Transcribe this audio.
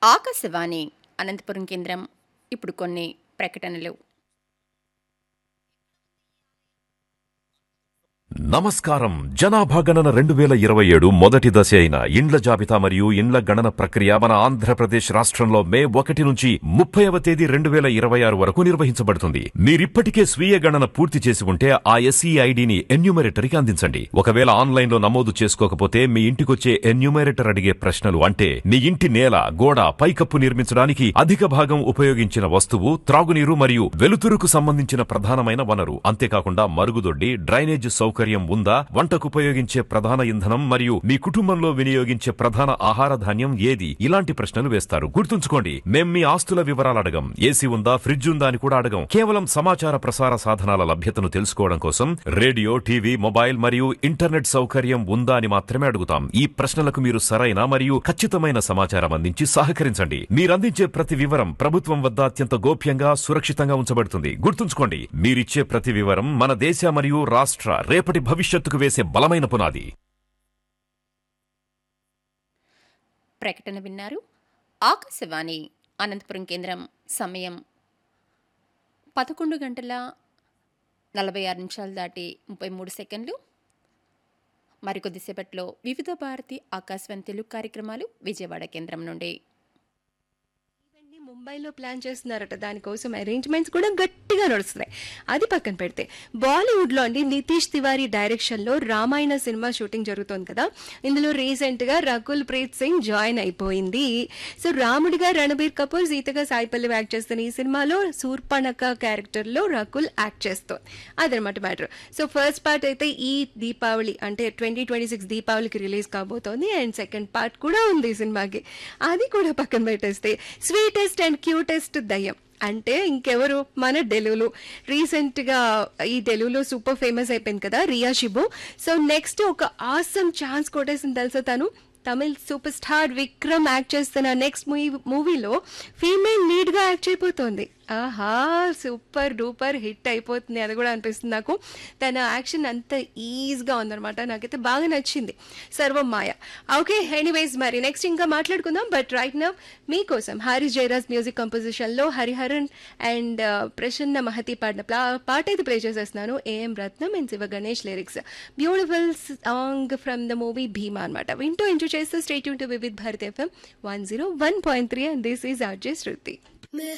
ఆకాశవాణి అనంతపురం కేంద్రం ఇప్పుడు కొన్ని ప్రకటనలు నమస్కారం జనాభా గణన రెండు వేల ఇరవై ఏడు మొదటి దశ అయిన ఇండ్ల జాబితా మరియు ఇండ్ల గణన ప్రక్రియ మన ఆంధ్రప్రదేశ్ రాష్ట్రంలో మే ఒకటి నుంచి ముప్పైవ తేదీ రెండు వేల ఇరవై ఆరు వరకు నిర్వహించబడుతుంది మీరిప్పటికే స్వీయ గణన పూర్తి చేసి ఉంటే ఆ ఎస్ఈ ఐడిని ఎన్యూమరేటర్కి అందించండి ఒకవేళ ఆన్లైన్ లో నమోదు చేసుకోకపోతే మీ ఇంటికొచ్చే ఎన్యూమరేటర్ అడిగే ప్రశ్నలు అంటే మీ ఇంటి నేల గోడ పైకప్పు నిర్మించడానికి అధిక భాగం ఉపయోగించిన వస్తువు త్రాగునీరు మరియు వెలుతురుకు సంబంధించిన ప్రధానమైన వనరు అంతేకాకుండా మరుగుదొడ్డి డ్రైనేజ్ సౌకర్యం ఉందా వంటకు ఉపయోగించే ప్రధాన ఇంధనం మరియు మీ కుటుంబంలో వినియోగించే ప్రధాన ఆహార ధాన్యం ఏది ఇలాంటి ప్రశ్నలు వేస్తారు గుర్తుంచుకోండి మేం మీ ఆస్తుల వివరాలు అడగం ఏసీ ఉందా ఫ్రిడ్జ్ ఉందా అని కూడా అడగం కేవలం సమాచార ప్రసార సాధనాల లభ్యతను తెలుసుకోవడం కోసం రేడియో టీవీ మొబైల్ మరియు ఇంటర్నెట్ సౌకర్యం ఉందా అని మాత్రమే అడుగుతాం ఈ ప్రశ్నలకు మీరు సరైన మరియు ఖచ్చితమైన సమాచారం అందించి సహకరించండి మీరందించే ప్రతి వివరం ప్రభుత్వం వద్ద అత్యంత గోప్యంగా సురక్షితంగా ఉంచబడుతుంది గుర్తుంచుకోండి మీరిచ్చే ప్రతి వివరం మన దేశ మరియు రాష్ట్ర రేపటి భవిష్యత్తుకు వేసే బలమైన పునాది ప్రకటన విన్నారు ఆకాశవాణి అనంతపురం కేంద్రం సమయం పదకొండు గంటల నలభై ఆరు నిమిషాలు దాటి ముప్పై మూడు సెకండ్లు మరికొద్దిసేపట్లో వివిధ భారతి ఆకాశవాణి తెలుగు కార్యక్రమాలు విజయవాడ కేంద్రం నుండి ఇవన్నీ ముంబైలో ప్లాన్ చేస్తున్నారట దానికోసం అరేంజ్మెంట్స్ కూడా గట్టిగా నడుస్తున్నాయి అది పక్కన పెడితే బాలీవుడ్లో అండి నితీష్ తివారీ డైరెక్షన్లో రామాయణ సినిమా షూటింగ్ జరుగుతోంది కదా ఇందులో రీసెంట్గా రకుల్ ప్రీత్ సింగ్ జాయిన్ అయిపోయింది సో రాముడిగా రణబీర్ కపూర్ సీతగా సాయి పల్లవి యాక్ట్ చేస్తున్న ఈ సినిమాలో శూర్పణక క్యారెక్టర్లో రకుల్ యాక్ట్ చేస్తోంది అదనమాట మ్యాటర్ సో ఫస్ట్ పార్ట్ అయితే ఈ దీపావళి అంటే ట్వంటీ ట్వంటీ సిక్స్ దీపావళికి రిలీజ్ కాబోతోంది అండ్ సెకండ్ పార్ట్ కూడా ఉంది ఈ సినిమాకి అది కూడా పక్కన పెట్టేస్తే స్వీటెస్ట్ అండ్ క్యూటెస్ట్ దయ్యం అంటే ఇంకెవరు మన డెలులు రీసెంట్గా ఈ డెలులో సూపర్ ఫేమస్ అయిపోయింది కదా రియా షిబు సో నెక్స్ట్ ఒక ఆసమ్ ఛాన్స్ కొట్టేసింది తెలుసా తను Tamil super star Vikram act చేస్తున్న నెక్స్ట్ మూవీ మూవీలో ఫీమేల్ లీడ్గా యాక్ట్ అయిపోతుంది ఆహా సూపర్ డూపర్ హిట్ అయిపోతుంది అది కూడా అనిపిస్తుంది నాకు తన యాక్షన్ అంత ఈజీగా ఉందన్నమాట నాకైతే బాగా నచ్చింది సర్వం మాయ ఓకే ఎనీవేస్ మరి నెక్స్ట్ ఇంకా మాట్లాడుకుందాం బట్ రైట్ నవ్ మీకోసం హారిస్ జయరాజ్ మ్యూజిక్ కంపోజిషన్లో హరిహరన్ అండ్ ప్రసన్న మహతి పాడిన ప్లా- పాట అయితే ప్లే చేసేస్తున్నాను A M Ratnam and Siva Ganesh lyrics beautiful song from the movie Bheema అనమాట వింటూ ఎంజాయ్ చేస్తూ state to Vividh Bharat FM one zero one point three and this is RJ Shruti